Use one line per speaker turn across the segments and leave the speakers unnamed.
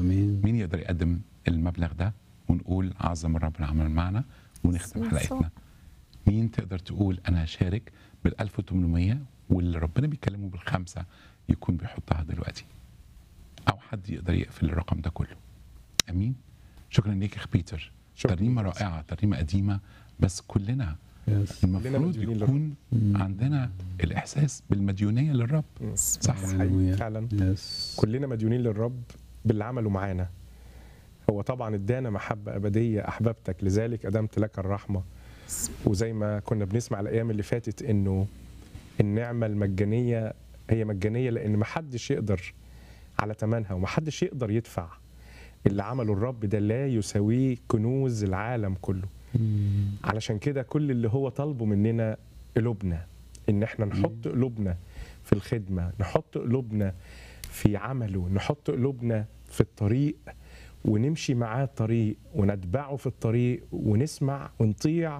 امين
مين يقدر يقدم المبلغ ده ونقول عظم الرب العمل معنا ونختم
بسم
حلقتنا مين تقدر تقول انا هشارك بال 1800 واللي ربنا بيكلمه بالخمسه يكون بيحطها دلوقتي او حد يقدر يقفل الرقم ده كله امين شكرا ليك يا اخ بيتر
شكراً
ترنيمه
ليك.
رائعه ترنيمه قديمه بس كلنا
يس
المفروض
مديونين
يكون عندنا الاحساس بالمديونيه للرب صح
حقيقي
هللويا.
فعلا
يس
كلنا مديونين للرب باللي عمله معانا هو طبعا ادانا محبة أبدية أحببتك لذلك أدمت لك الرحمة وزي ما كنا بنسمع الأيام اللي فاتت إنه النعمة المجانية هي مجانية لأن محدش يقدر على ثمنها ومحدش يقدر يدفع اللي عمله الرب ده لا يساويه كنوز العالم كله علشان كده كل اللي هو طالبه مننا قلوبنا ان احنا نحط قلوبنا في الخدمه نحط قلوبنا في عمله نحط قلوبنا في الطريق ونمشي معاه الطريق ونتبعه في الطريق ونسمع ونطيع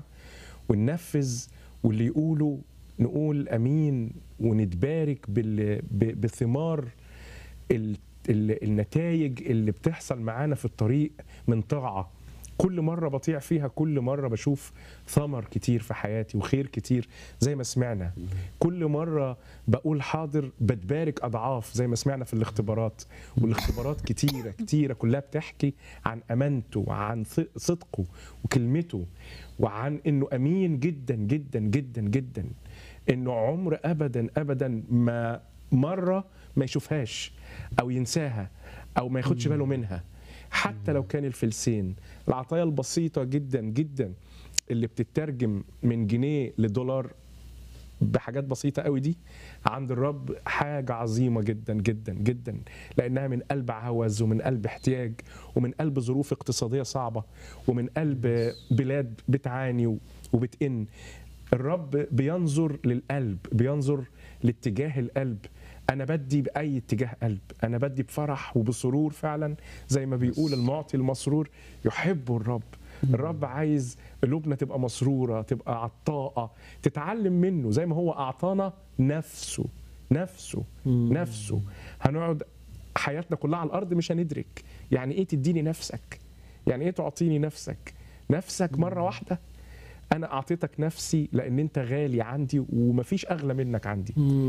وننفذ واللي يقوله نقول امين ونتبارك بال- ب- بثمار ال- ال- النتائج اللي بتحصل معانا في الطريق من طاعه كل مره بطيع فيها كل مره بشوف ثمر كتير في حياتي وخير كتير زي ما سمعنا كل مره بقول حاضر بتبارك اضعاف زي ما سمعنا في الاختبارات والاختبارات كتيره كتيره كلها بتحكي عن امانته وعن ث- صدقه وكلمته وعن انه امين جدا جدا جدا جدا انه عمر ابدا ابدا ما مره ما يشوفهاش او ينساها او ما ياخدش باله منها حتى لو كان الفلسين العطايا البسيطه جدا جدا اللي بتترجم من جنيه لدولار بحاجات بسيطه قوي دي عند الرب حاجه عظيمه جدا جدا جدا لانها من قلب عوز ومن قلب احتياج ومن قلب ظروف اقتصاديه صعبه ومن قلب بلاد بتعاني وبتئن الرب بينظر للقلب بينظر لاتجاه القلب انا بدي باي اتجاه قلب انا بدي بفرح وبسرور فعلا زي ما بيقول المعطي المسرور يحب الرب الرب عايز قلوبنا تبقى مسروره تبقى عطاءه تتعلم منه زي ما هو اعطانا نفسه نفسه نفسه هنقعد حياتنا كلها على الارض مش هندرك يعني ايه تديني نفسك يعني ايه تعطيني نفسك نفسك مره واحده انا اعطيتك نفسي لان انت غالي عندي ومفيش اغلى منك عندي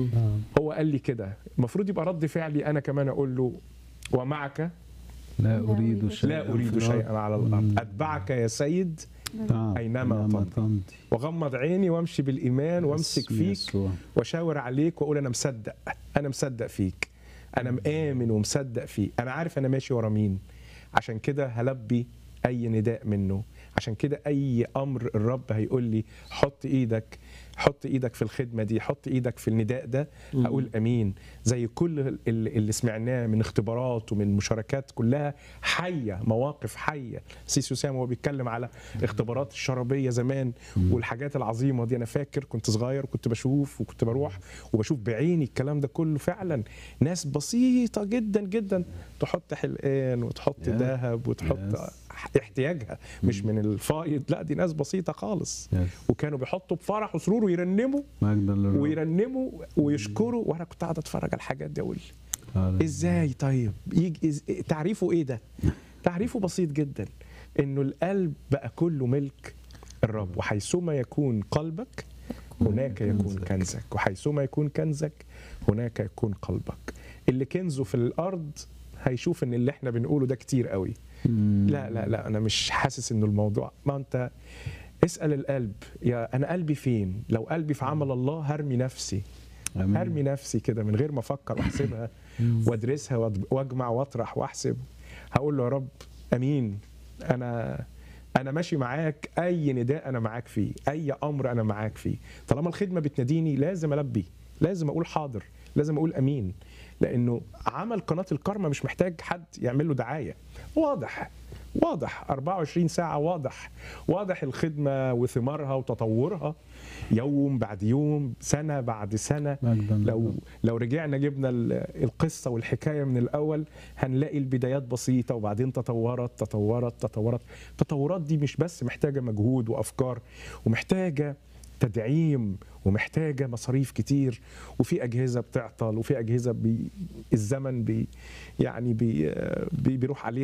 هو قال لي كده المفروض يبقى رد فعلي انا كمان اقول له ومعك
لا اريد شيئا
لا اريد
في الأرض.
شيئا على الارض اتبعك يا سيد
نعم.
أينما تمضي.
تمضي
واغمض عيني وامشي بالايمان وامسك
باسم
فيك
يسوع.
واشاور عليك واقول انا مصدق انا مصدق فيك انا مآمن ومصدق فيك انا عارف انا ماشي ورا مين عشان كده هلبي اي نداء منه عشان كده اي امر الرب هيقول لي حط ايدك حط ايدك في الخدمه دي حط ايدك في النداء ده هقول امين زي كل ال- اللي سمعناه من اختبارات ومن مشاركات كلها حيه مواقف حيه سيسو سام وهو بيتكلم على اختبارات الشرابيه زمان والحاجات العظيمه دي انا فاكر كنت صغير وكنت بشوف وكنت بروح وبشوف بعيني الكلام ده كله فعلا ناس بسيطه جدا جدا تحط حلقان وتحط
يا.
ذهب وتحط
يس.
احتياجها مش من الفائض لا دي ناس بسيطه خالص
يس.
وكانوا بيحطوا بفرح وسرور ويرنموا
مجدا للرب
ويرنموا ويشكروا وانا كنت قاعد اتفرج على الحاجات دي اقول
هللويا.
ازاي طيب يجي إز... تعريفه ايه ده تعريفه بسيط جدا انه القلب بقى كله ملك الرب وحيثما يكون قلبك هناك يكون كنزك وحيثما يكون كنزك هناك يكون قلبك اللي كنزه في الارض هيشوف ان اللي احنا بنقوله ده كتير قوي
مم.
لا لا لا انا مش حاسس انه الموضوع ما انت اسال القلب يا انا قلبي فين لو قلبي في عمل الله هرمي نفسي
آمين.
هرمي نفسي كده من غير ما افكر واحسبها وادرسها وأد- واجمع واطرح واحسب هقول له يا رب امين انا انا ماشي معاك اي نداء انا معاك فيه اي امر انا معاك فيه طالما الخدمه بتناديني لازم البي لازم اقول حاضر لازم اقول امين لانه عمل قناه الكرمه مش محتاج حد يعمل له دعايه واضح واضح 24 ساعة واضح واضح الخدمة وثمارها وتطورها يوم بعد يوم سنة بعد سنة
مجدا
لو
للرب.
لو رجعنا جبنا ال- القصة والحكاية من الأول هنلاقي البدايات بسيطة وبعدين تطورت تطورت تطورت التطورات دي مش بس محتاجة مجهود وأفكار ومحتاجة تدعيم ومحتاجه مصاريف كتير وفي اجهزه بتعطل وفي اجهزه بي الزمن بي يعني بي بي بيروح عليه